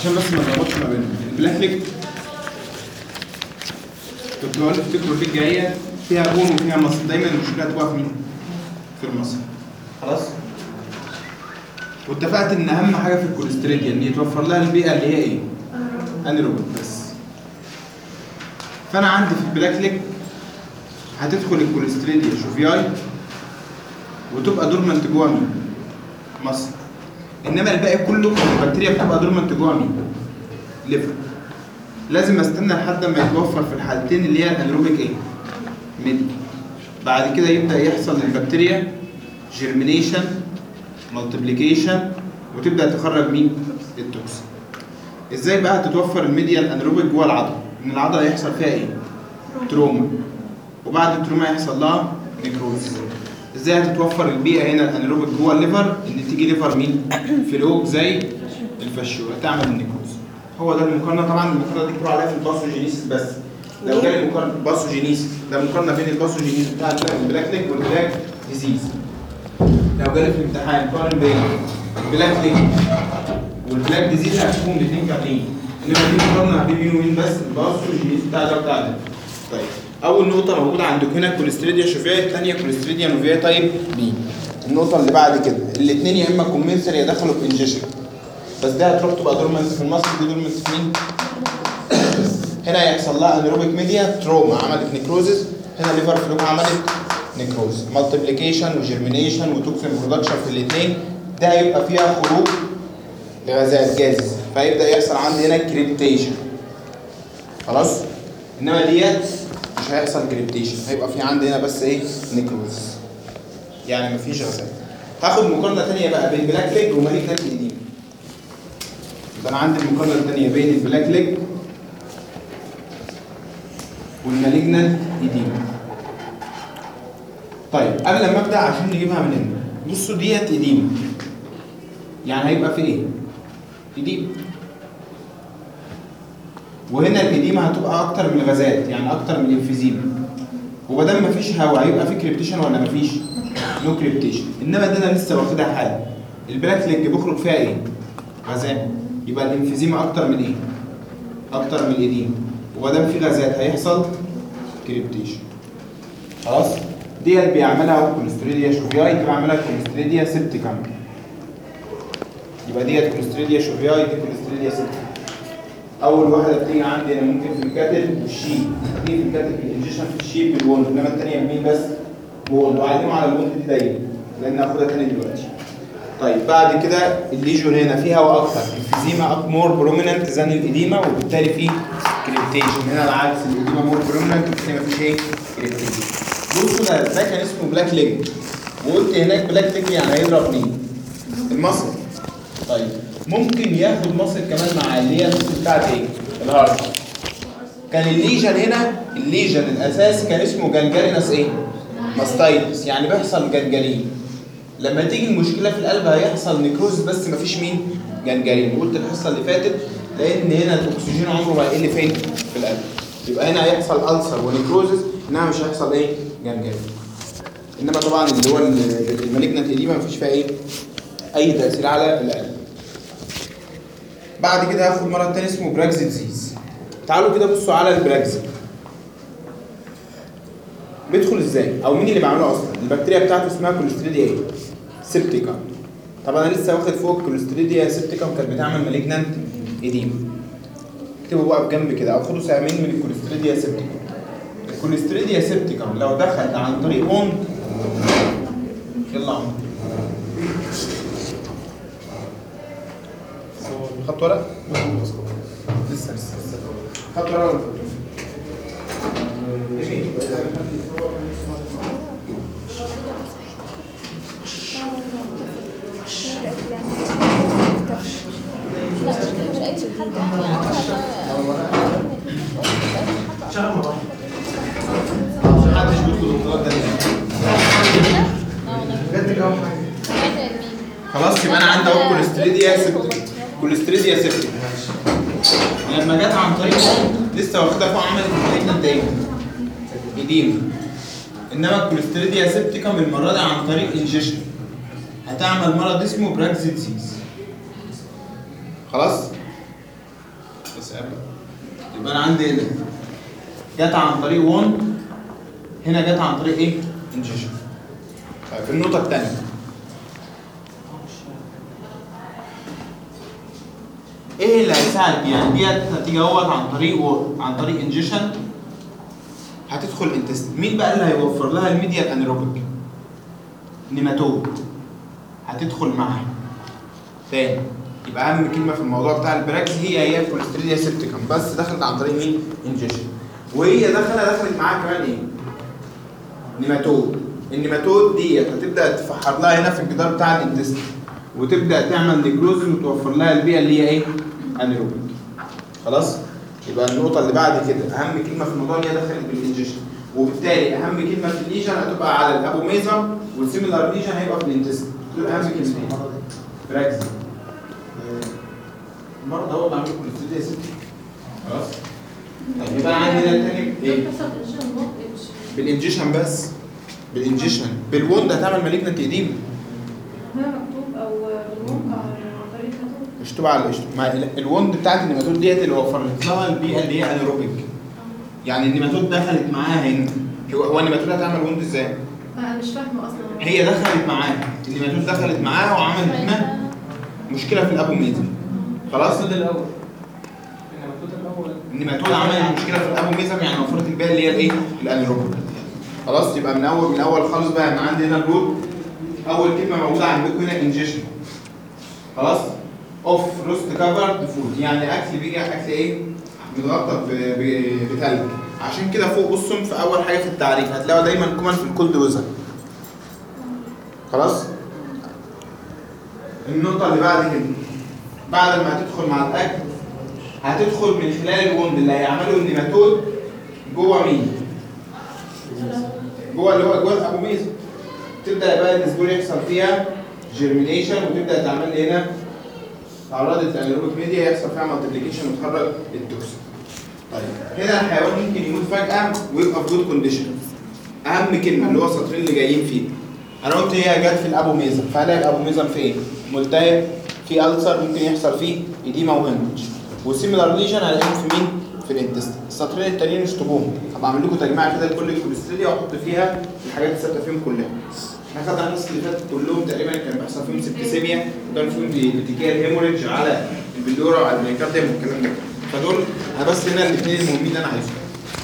عشان بس ما نلخبطش ما بينهم البلاك ليج كنت بقول افتكروا الليج جايه فيها بون وفيها مصر دايما المشكله تبقى في مين؟ في المصر خلاص؟ واتفقت ان اهم حاجه في الكوليستريديا ان يتوفر لها البيئه اللي هي ايه؟ انيروبيك بس فانا عندي في البلاك ليج هتدخل الكوليستريديا شوفياي وتبقى دورمنت جوه مين؟ مصر انما الباقي كله البكتيريا بتبقى دورمنت جوه مين؟ ليفر لازم استنى لحد ما يتوفر في الحالتين اللي هي الانيروبيك ايه؟ ميدي بعد كده يبدا يحصل للبكتيريا جيرمينيشن مالتيبليكيشن وتبدا تخرج مين؟ التوكسين ازاي بقى هتتوفر الميديا الانيروبيك جوه العضله؟ ان العضله يحصل فيها ايه؟ تروما وبعد التروما يحصل لها نيكروز ازاي هتتوفر البيئه هنا الانيروبيك جوه الليفر ان تيجي ليفر مين فلوج زي الفشوه تعمل النيكروز هو ده المقارنه طبعا المقارنه دي بتقول عليها في الباثوجينيسيس بس لو جالي مقارنه باثوجينيسيس ده مقارنه بين الباثوجينيسيس بتاع البلاك ليج والبلاك ديزيز لو جالي في الامتحان قارن بين البلاك ليج والبلاك ديزيز هتكون الاثنين كاملين انما دي مقارنه بين مين ومين بس الباثوجينيسيس بتاع ده وبتاع ده طيب اول نقطه موجوده عندك هنا كوليستريديا شوفياي الثانيه كوليستريديا نوفيا تايب بي النقطه اللي بعد كده الاثنين يا اما كومنسر يا دخلوا في انجيشن بس ده هتروح تبقى دورمنت في المصل دي دورمنت في مين هنا يحصل لها انيروبيك ميديا تروما عملت نيكروزس هنا ليفر فلوك عملت نيكروز مالتيبليكيشن وجيرمينيشن وتوكسين برودكشن في الاثنين ده هيبقى فيها خروج لغازات جازز فيبدا يحصل عندي هنا كريبتيشن خلاص انما ديت مش هيحصل كريبتيشن هيبقى في عندي هنا بس ايه نيكروز يعني مفيش غازات هاخد مقارنه ثانيه بقى بين بلاك ليج وماليكنت ايديما يبقى انا عندي المقارنه الثانيه بين البلاك ليج والمالجنانت ايديما طيب قبل ما ابدا عشان نجيبها من هنا بصوا ديت ايديما يعني هيبقى في ايه؟ ايديما وهنا الايديما هتبقى اكتر من الغازات يعني اكتر من الانفيزيما وبدل ما فيش هواء هيبقى في كريبتيشن ولا ما فيش؟ نو كريبتيشن انما ده انا لسه واخدها حالا البلاك ليج بيخرج فيها ايه؟ غازات يبقى الانفيزيما اكتر من ايه؟ اكتر من الايديما وما في غازات هيحصل كريبتيشن خلاص؟ ديت بيعملها كوليستريديا شوفياي دي بعملها كوليستريديا سيبتيكام يبقى ديت كوليستريديا شوفياي دي كوليستريديا سيبتيكام اول واحده بتيجي عندي انا ممكن في الكاتل والشيب دي في الكاتل الانجيشن في الشيب بالوند انما الثانيه بمين بس بوند وعلموا على الوند دي دايما لان هاخدها تاني دلوقتي طيب بعد كده الليجون هنا فيه هواء اكتر الفيزيما مور بروميننت ذان الاديما وبالتالي فيه كريبتيشن هنا العكس الاديما مور بروميننت وبالتالي مفيش ايه كريبتيشن بصوا ده ده كان اسمه بلاك ليج وقلت هناك بلاك ليج يعني هيضرب مين؟ المصل طيب ممكن ياخد مصل كمان مع اللي هي المصل بتاعت ايه؟ الهارت كان الليجن هنا الليجن الاساسي كان اسمه جنجرينس ايه؟ ماستايتس يعني بيحصل جنجرين لما تيجي المشكله في القلب هيحصل نيكروز بس مفيش مين؟ جنجرين قلت الحصه اللي فاتت لان هنا الاكسجين عمره ما هيقل فين؟ في القلب يبقى هنا هيحصل ألسر ونيكروزس انما مش هيحصل ايه؟ جنجرين انما طبعا اللي هو المالجنت ايديما مفيش فيها ايه؟ اي تاثير على القلب بعد كده هاخد مرض تاني اسمه براكز ديزيز تعالوا كده بصوا على البراكز بيدخل ازاي او مين اللي بيعمله اصلا البكتيريا بتاعته اسمها كوليستريديا ايه سيبتيكا طب انا لسه واخد فوق الكوليستريديا سيبتيكا كانت بتعمل مالجنانت ايديما اكتبوا بقى بجنب كده او خدوا سهمين من الكوليستريديا سيبتيكا الكوليستريديا سيبتيكا لو دخل عن طريق بوند يلا عم خدت ورق؟ لسه لسه لسه خدت ورق ولا جميل. محدش بيطلب الطلب ده خلاص يبقى انا عندي اهو كوليستريديا سيبتيك كوليستريديا سيبتيك لما جت عن طريق لسه واخدها فوق عملت مالجنت ايه؟ ايديم انما الكوليستريديا سيبتيكم المره دي عن طريق انجيشن هتعمل مرض اسمه براكز ديزيز خلاص يبقى انا عندي هنا جت عن طريق 1 هنا جت عن طريق ايه؟ انجيشن طيب النقطة الثانية ايه اللي هيساعد يعني ديت هتيجي اهوت عن طريق و... عن طريق انجيشن هتدخل انتست مين بقى اللي هيوفر لها الميديا الانيروبيك؟ نيماتود هتدخل معاها تاني يبقى اهم كلمه في الموضوع بتاع البراكس هي هي الكوليستريديا سيبتيكم بس دخلت عن طريق مين؟ انجيشن وهي داخله دخلت معاها كمان ايه؟ نيماتود النيماتود ديت هتبدا تفحر لها هنا في الجدار بتاع الانتست وتبدا تعمل نيكروز وتوفر لها البيئه اللي هي ايه؟ انيروبيك خلاص؟ يبقى النقطه اللي بعد كده اهم كلمه في الموضوع ان هي دخلت بالانجيشن وبالتالي اهم كلمه في الليجن هتبقى على الابوميزم والسيميلار ليجن هيبقى في الانتست دول اهم كلمتين براكس المرض هو اللي عامل كوليسترول يا ستي خلاص طيب يبقى عندنا التاني ايه بالانجيشن بس بالانجيشن بالوند هتعمل مالجنت ايديم هنا مكتوب او بالموقع عن طريق كتب مش تبع ال- مش- ما ال- الوند بتاعت النيماتود ديت اللي وفرت لها البيئه اللي هي انيروبيك يعني النيماتود دخلت معاها هنا هو هو النيماتود هتعمل وند ازاي؟ انا مش فاهمه اصلا هي دخلت معاها النيماتود دخلت معاها وعملت هنا مشكله في الابوميزم خلاص المفروض الاول المفروض الاول النيماتود عملت مشكله في الابوميزم يعني وفرت البيئه اللي هي الايه؟ الانيروبيك خلاص يبقى من اول من اول خالص بقى انا عندي هنا الروت اول كلمه موجوده عندكم هنا انجيشن خلاص اوف روست كفرد فود يعني اكل بيجي اكل ايه متغطى ب- ب- بتلج عشان كده فوق بصوا في اول حاجه في التعريف هتلاقوا دايما كومن في الكولد ويزر خلاص النقطه اللي بعد كده بعد ما هتدخل مع الاكل هتدخل من خلال الوند اللي هيعمله النيماتود جوه مين جوه اللي هو جوه الابوميزم تبدا بقى الاسبور يحصل فيها جيرمينيشن وتبدا تعمل لي هنا تعرضت الانيروبيك ميديا يحصل فيها مالتيبليكيشن وتخرج التوكسين طيب هنا الحيوان ممكن يموت فجاه ويبقى في جود كونديشن اهم كلمه اللي هو السطرين اللي جايين فيه انا قلت هي جت في الابوميزم فهلاقي الابوميزم في ايه؟ ملتهب في ألسر ممكن يحصل فيه إديمة وهنج والسيميلار ليجن هلاقيهم في مين؟ في الانتست السطرين التانيين اشطبوهم هبقى اعمل لكم تجميعه كده لكل الكوليستروليا واحط فيها الحاجات الثابته فيهم كلها احنا خدنا الناس اللي فاتت كلهم تقريبا كان بيحصل فيهم سبتسيميا وكان فيهم بيتيكيال هيموريدج على البلورا وعلى الميكارديوم والكلام ده فدول انا بس هنا الاثنين المهمين اللي انا عايزهم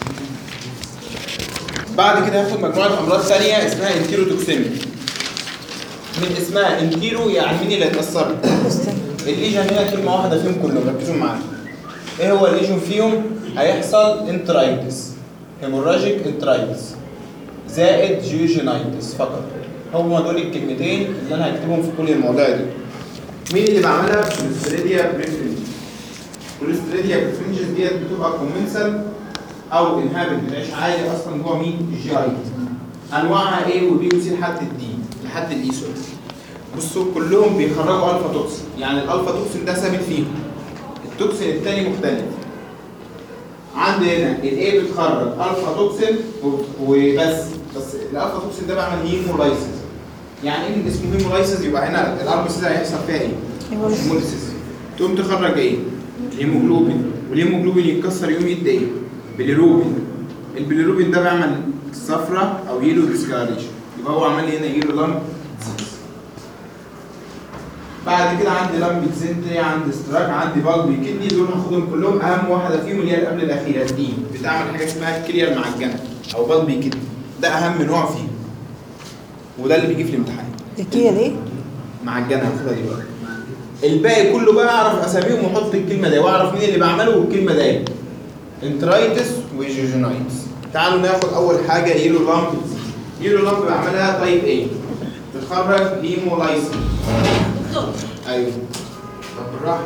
بعد كده هاخد مجموعه امراض ثانيه اسمها انتيروتوكسيميا من اسمها انتيرو يعني مين اللي هيتاثر الليجن هنا كلمه واحده فيهم كلهم ركزوا معايا ايه هو الليجن فيهم هيحصل انترايتس هيموراجيك انترايتس زائد جيوجينايتس فقط هما دول الكلمتين اللي انا هكتبهم في كل المواضيع دي مين اللي بعملها كوليستريديا بريفرنج كوليستريديا بريفرنجز ديت بتبقى كومنسال او انهابت بتعيش عادي اصلا جوه مين الجي اي انواعها ايه وبي وسي لحد الدي لحد الاي سوري بصوا كلهم بيخرجوا الفا توكسين يعني الالفا توكسين ده ثابت فيهم التوكسين الثاني مختلف عندي هنا الاي بتخرج الفا توكسين و- وبس بس الالفا توكسين ده بعمل هيمولايسيس يعني ايه من اسمه هيمولايسيس يبقى هنا الار سي هيحصل فيها ايه؟ هيموليسيس تقوم تخرج ايه؟ الهيموجلوبين والهيموجلوبين يتكسر يقوم يدي ايه؟ بيليروبين البيليروبين ده بيعمل صفرة او يلو ديسكالريشن يبقى هو عمل لي هنا يلو لامب بعد كده عندي لامب زنتري عندي ستراك عندي بالبي كدني دول هاخدهم كلهم اهم واحده فيهم اللي هي اللي قبل الاخيره دي بتعمل حاجه اسمها الكليه المعجنه او بالبي كدني ده اهم نوع فيه وده اللي بيجي في الامتحان الكيا ليه؟ معجنه هاخدها دلوقتي الباقي كله بقى اعرف اساميهم واحط الكلمه دي واعرف مين اللي بعمله والكلمه دي انترايتس وجيجونايتس تعالوا ناخد اول حاجه يلو لامب يلو لامب بعملها طيب ايه بتخرج هيمولايسين ايوه طب بالراحه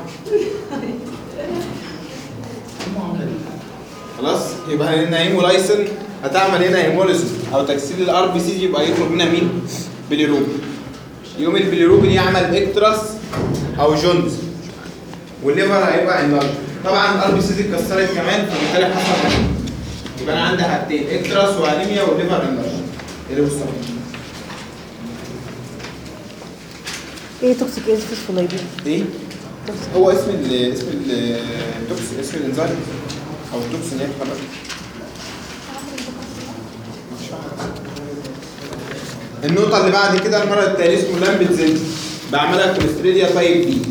خلاص يبقى هنا هيمولايسين هتعمل هنا هيموليسيس او تكسير الار بي سي يبقى يخرج منها مين؟ بيليروبين يوم البيليروبين يعمل اكتراس او جونز والليفر هيبقى انلارج طبعا الار بي سي دي اتكسرت كمان فبالتالي حصل حاجه يبقى انا عندي حاجتين اكتراس وانيميا والليفر انلارج اللي بصوا ايه توكسيك ايه فوسفولايبين؟ دي هو اسم ال اسم ال التوكس اسم الانزيم او التوكس اللي هي بتخرج مش فاهم. النقطة اللي بعد كده المرض التاني اسمه لامبت زنت بعملها كوليستريديا تايب بي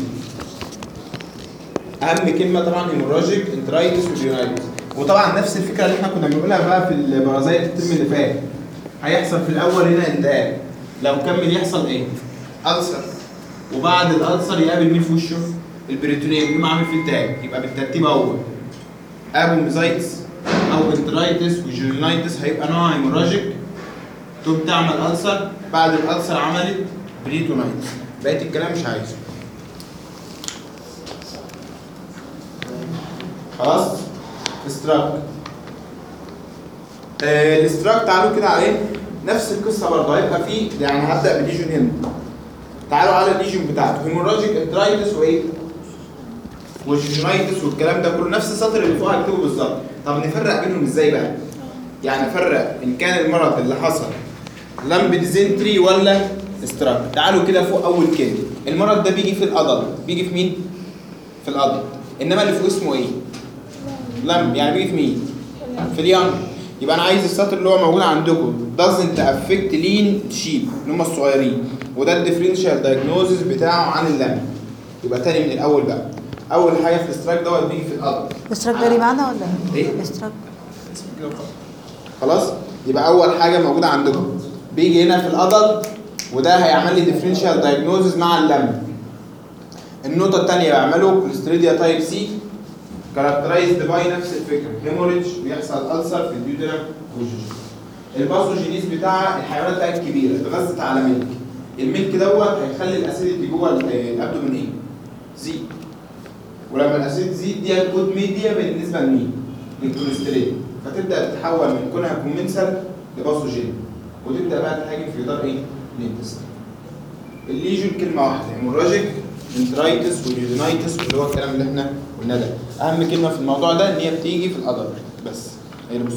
أهم كلمة طبعا هيموراجيك انترايتس وديونايتس وطبعا نفس الفكرة اللي احنا كنا بنقولها بقى في البرازيل الترم اللي فات هيحصل في الأول هنا التهاب لو كمل يحصل إيه؟ ألسر وبعد الألسر يقابل مين في وشه؟ البريتونيوم يقوم عامل فيه التهاب يبقى بالترتيب أول ابوميزايتس او انترايتس وجيونايتس هيبقى نوع هيموراجيك تقوم تعمل ألسر بعد الألسر عملت بريتونايتس بقيت الكلام مش عايزه خلاص استراك آه الاستراك تعالوا كده عليه نفس القصه برضه هيبقى فيه يعني هبدا بالليجون هنا تعالوا على الليجون بتاعته هيموراجيك انترايتس وايه والجيجونايتس والكلام ده كله نفس السطر اللي فوق هكتبه بالظبط طب نفرق بينهم ازاي بقى يعني نفرق ان كان المرض اللي حصل لمب ديزنتري ولا استراك تعالوا كده فوق اول كلمه المرض ده بيجي في الادلت بيجي في مين في الادلت انما اللي فوق اسمه ايه لمب يعني بيجي في مين في اليانج يبقى انا عايز السطر اللي هو موجود عندكم doesn't affect lean sheep اللي هم الصغيرين وده الديفرنشال دايجنوزز بتاعه عن اللمب يبقى تاني من الاول بقى اول حاجه في الاستراك دوت بيجي في الادلت الاشتراك ده ليه معنى ولا إيه؟ الاشتراك خلاص يبقى اول حاجه موجوده عندكم بيجي هنا في الادلت وده هيعمل لي ديفرنشال دايجنوزز مع اللم النقطه الثانيه بعمله كوليستريديا تايب سي كاركترايزد باي نفس الفكره هيموريدج بيحصل ألسر في الديودرم والجوجين الباثوجينيز بتاع الحيوانات بقى الكبيره اتغذت على ملك الملك دوت هيخلي الاسيديتي جوه ال- الابدومين ايه؟ زيد ولما الاسيد تزيد دي هتكون ميديا بالنسبه لمين؟ للكوليسترول فتبدا تتحول من كونها كومنسال لباثوجين وتبدا بقى تهاجم في جدار ايه؟ الانتستين. الليجون كلمه واحده هيموراجيك انترايتس واليودينايتس واللي هو الكلام اللي احنا قلناه ده اهم كلمه في الموضوع ده ان هي بتيجي في الادر بس هي اللي بص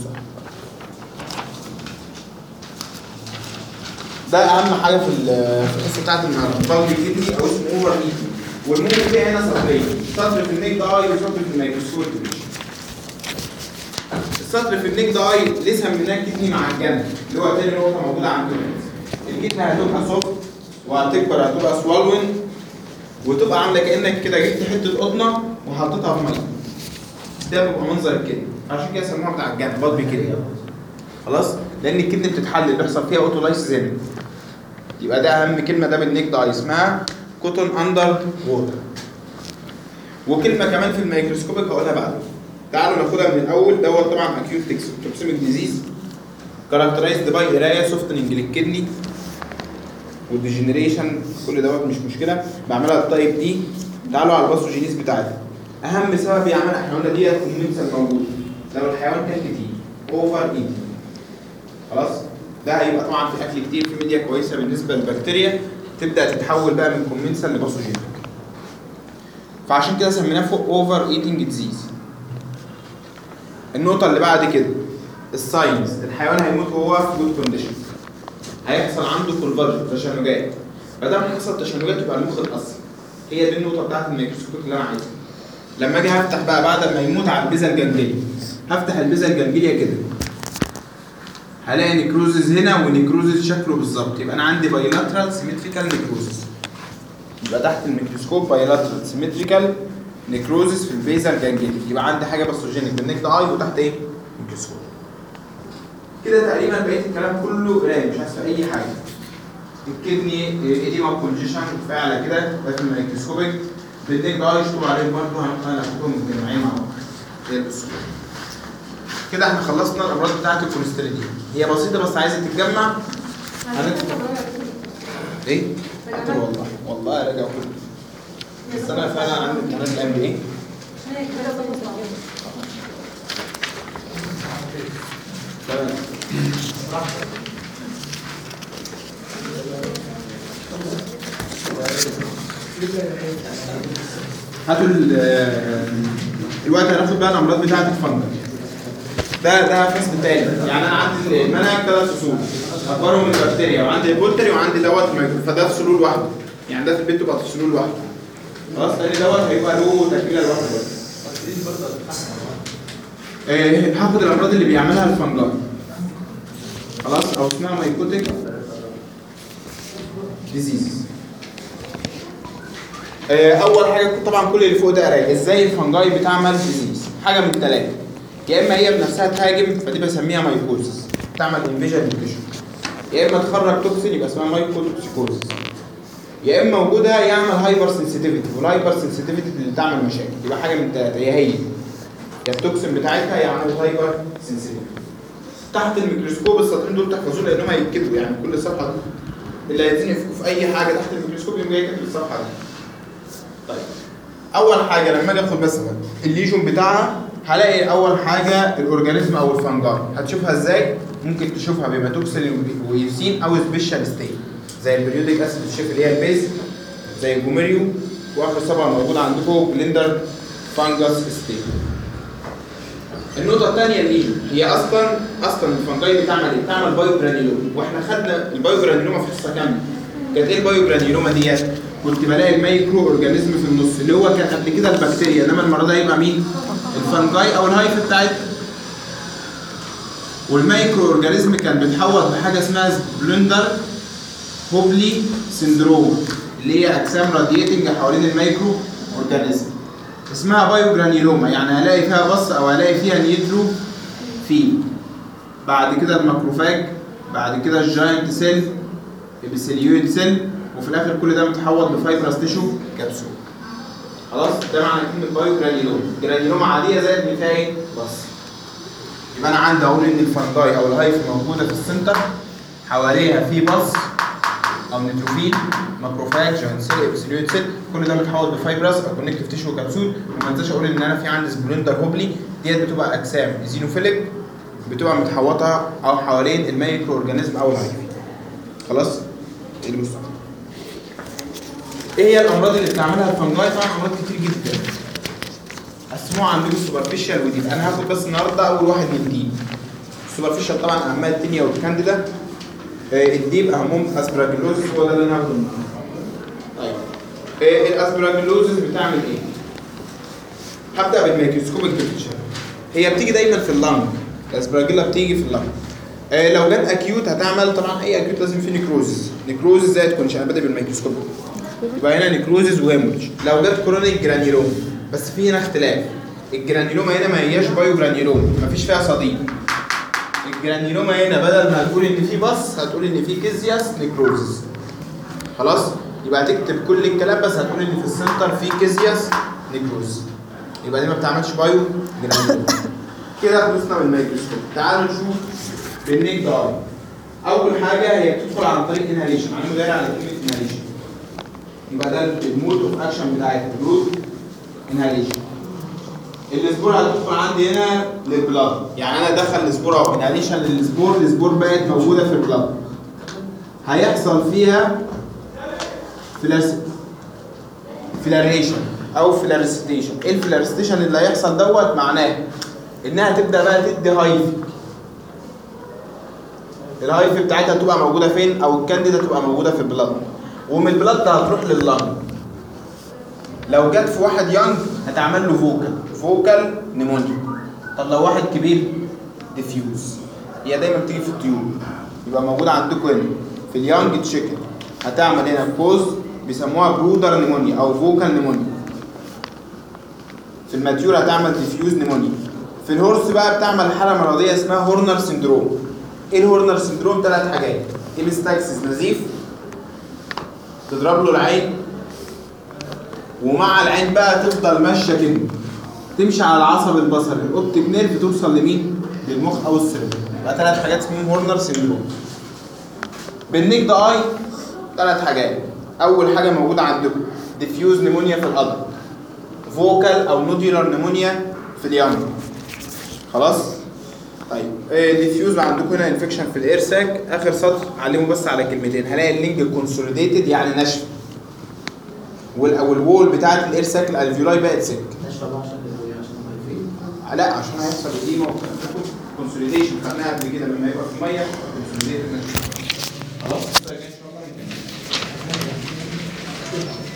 ده اهم حاجه في ال- في القصه بتاعت النهارده بلج كدني او اسمه اوفر ايتنج والممكن فيها هنا سطرين سطر في النيك داي وسطر في الميكروسكوب السطر في النيك داي ليه سميناه كدني مع الجنب اللي هو تاني نقطه موجوده عندنا الكدني هتبقى سوفت وهتكبر هتبقى سوالون وتبقى عامله كانك كده جبت حته قطنه وحطيتها في ميه ده بيبقى منظر الكدني عشان كده سموها بتاع الجنب بطبي كدني خلاص لان الكدني بتتحلل بيحصل فيها اوتولايسيس هنا يبقى ده اهم كلمه ده بالنيك داي اسمها كوتون اندر ووتر وكلمه كمان في الميكروسكوبيك هقولها بعدين تعالوا ناخدها من الاول دوت طبعا اكيوت توكسيميك ديزيز كاركترايزد باي قرايه سوفتنج للكدني والديجنريشن كل دوت مش مشكله بعملها التايب دي تعالوا على الباثوجينيز بتاعتها اهم سبب يعمل الحيوانات ديت الكومنسال موجود لو الحيوان كان كتير اوفر ايتنج خلاص ده هيبقى طبعا في اكل كتير في ميديا كويسه بالنسبه للبكتيريا تبدا تتحول بقى من كومنسال لباثوجينيك فعشان كده سميناه فوق اوفر ايتنج ديزيز النقطه اللي بعد كده الساينز الحيوان هيموت وهو في جود كونديشن هيحصل عنده كونفرجن تشنجات ما دام حصل تشنجات يبقى المخ اتاثر هي دي النقطه بتاعت الميكروسكوب اللي انا عايزها لما اجي هفتح بقى بعد ما يموت على البذره الجنبيه هفتح البذره الجنبيه كده هلاقي نيكروزز هنا ونيكروزز شكله بالظبط يبقى انا عندي بايلاترال سيمتريكال نيكروزز يبقى تحت الميكروسكوب بايلاترال سيمتريكال نيكروزز في البيزال جانجلي يبقى عندي حاجه باثوجينيك بالنيك اي وتحت ايه ميكروسكوب كده تقريبا بقيت الكلام كله قرايه مش هسمع اي حاجه الكدني ايديما كونجيشن فعلا كده ده في الميكروسكوبيك بالنيك اي اشتغل عليهم برضه هنحاول ناخدهم متجمعين مع بعض هي البصوا كده احنا خلصنا الامراض بتاعت الكوليسترول هي بسيطه بس عايزه تتجمع ايه؟ فاكر والله والله راجع كله بس انا فعلا عندي امتحانات الام بي ايه تمام هاتوا ال- الوقت هناخد بقى الامراض بتاعت الفنجل ده ده فصل تاني يعني انا عندي المنهج ثلاث فصول اكبرهم البكتيريا وعندي البولتري وعندي دوت الميكرو فده فصول لوحده يعني ده في البيت تبقى فصول لوحده خلاص لان دوت هيبقى له تكمله لوحده برضه آه، هاخد الامراض اللي بيعملها الفنجاي خلاص او اسمها مايكوتيك ديزيز اول حاجه طبعا كل اللي فوق ده قرايه ازاي الفنجاي بتعمل ديزيز حاجه من الثلاثه يا اما هي بنفسها تهاجم فدي بسميها مايكوزس تعمل انفيجن للتشو يا اما تخرج توكسين يبقى اسمها مايكوتوكسيكوزس يا اما وجودها يعمل هايبر سنسيتيفيتي والهايبر سنسيتيفيتي اللي تعمل مشاكل يبقى حاجه من الثلاثه يا هي يا التوكسين بتاعتها يعمل هايبر سنسيتيفيتي تحت الميكروسكوب السطرين دول تحفظوه لانهم هيتكتبوا يعني كل صفحه اللي عايزين يفكوا في اي حاجه تحت الميكروسكوب يقوم جاي يكتب الصفحه دي طيب اول حاجه لما اجي اخد مثلا الليجون بتاعها هلاقي اول حاجه الاورجانيزم او الفنجاي هتشوفها ازاي ممكن تشوفها بهيماتوكسين ويوسين او سبيشال ستيت زي البريودك اسيد الشيف اللي هي البيز زي الجوميريو واخر طبعا موجود عندكم بلندر فانجس ستيت النقطة الثانية اللي هي أصلا أصلا الفنجاي بتعمل إيه؟ بتعمل بايو جرانيلوم وإحنا خدنا البايو جرانيلوما في حصة كاملة. كانت إيه البايو جرانيلوما ديت؟ كنت بلاقي الميكرو أورجانيزم في النص اللي هو كان قبل كده البكتيريا إنما المرة ده يبقى مين؟ الفنجاي أو الهايف بتاعتها. والميكرو أورجانيزم كان بيتحوط بحاجة اسمها بلندر هوبلي سندروم اللي هي أجسام راديتنج حوالين الميكرو أورجانيزم. اسمها بايو جرانيلوما يعني هلاقي فيها بص او هلاقي فيها نيترو في بعد كده الماكروفاج بعد كده الجاينت سيل البسيليويد سيل وفي الاخر كل ده متحول بفايبرس تيشو كبسول خلاص ده معنى كلمه بايو جرانيلوما جرانيلوما عاديه زائد اللي فيها ايه بص يبقى انا عندي اقول ان الفنجاي او الهايف موجوده في السنتر حواليها في بص او نيتروفيل ماكروفاج جاين سيل ابسيليويد سيل كل ده متحول بفايبرس او كونكتيف تيشو كبسول وما انساش اقول ان انا في عندي سبلندر هوبلي ديت بتبقى اجسام زينوفيليك بتبقى متحوطه او حوالين الميكرو اورجانيزم او الهايف خلاص اللي بص ايه هي الامراض اللي بتعملها الفنجاي طبعا امراض كتير جدا قسموها عندكم السوبرفيشال وديب انا هاخد بس النهارده اول واحد من الديب السوبرفيشال طبعا اهمها التينيا والكانديدا آه، الديب اهمهم اسبراجلوز هو ده اللي انا هاخده النهارده طيب آه، الاسبراجلوزز بتعمل ايه؟ هبدا بالميكروسكوبيك بيكتشر هي بتيجي دايما في اللنج الاسبراجيلا بتيجي في اللنج آه لو جت اكيوت هتعمل طبعا اي اكيوت لازم فيه نيكروزز نيكروزز زي تكون انا بادئ بالميكروسكوب يبقى هنا نيكروزز وهيموريج لو جت كرونيك جرانيلوم بس في هنا اختلاف الجرانيلوما هنا ما هياش بايو جرانيلوم مفيش فيها صديد الجرانيلوما هنا بدل ما هتقول ان في بص هتقول ان في كيزياس نيكروزز خلاص يبقى هتكتب كل الكلام بس هتقول ان في السنتر في كيزياس نيكروز يبقى دي ما بتعملش بايو جرانيلوما كده خلصنا من الميكروسكوب تعالوا نشوف بالنيك داي اول حاجه هي بتدخل عن طريق انهاليشن علامه دايره على كلمه انهاليشن يبقى ده المود اوف اكشن بتاعتها جروث انهاليشن السبور هتدخل عندي هنا للبلاد يعني انا ادخل السبور اهو انهاليشن للسبور السبور بقت موجوده في البلاد هيحصل فيها فلاس فلاريشن او فلارستيشن ايه الفلارستيشن اللي هيحصل دوت معناه انها تبدا بقى تدي هايف الهايف بتاعتها تبقى موجوده فين او الكانديدا تبقى موجوده في البلاد ومن البلاد ده هتروح لللنج لو جت في واحد يانج هتعمل له فوكال فوكال نيمونيا طب لو واحد كبير ديفيوز هي دايما بتيجي في الطيور يبقى موجوده عندكم هنا في اليانج تشيكن هتعمل هنا كوز بيسموها برودر نيمونيا او فوكال نيمونيا في الماتيور هتعمل ديفيوز نيمونيا في الهورس بقى بتعمل حاله مرضيه اسمها هورنر سندروم ايه الهورنر سندروم ثلاث حاجات ايبستاكسس نزيف تضرب له العين ومع العين بقى تفضل ماشيه كده تمشي على العصب البصري الاوبتيك نيرف توصل لمين للمخ او السيربر يبقى ثلاث حاجات اسمهم هورنر سندروم بالنيك ده اي ثلاث حاجات اول حاجه موجوده عندكم ديفيوز نيمونيا في القدم فوكال او نوديولار نيمونيا في اليانج خلاص طيب ديفيوز عندكم هنا انفكشن في الاير ساك اخر سطر علموا بس على كلمتين هلاقي اللينج كونسوليديتد يعني ناشفه وال- والوول بتاعت الاير ساك الالفيولاي بقت سك نشرب بقى عشان عشان ما يفيد لا عشان هيحصل اديمه كونسوليديشن خدناها قبل كده لما يبقى في ميه كونسوليديتد خلاص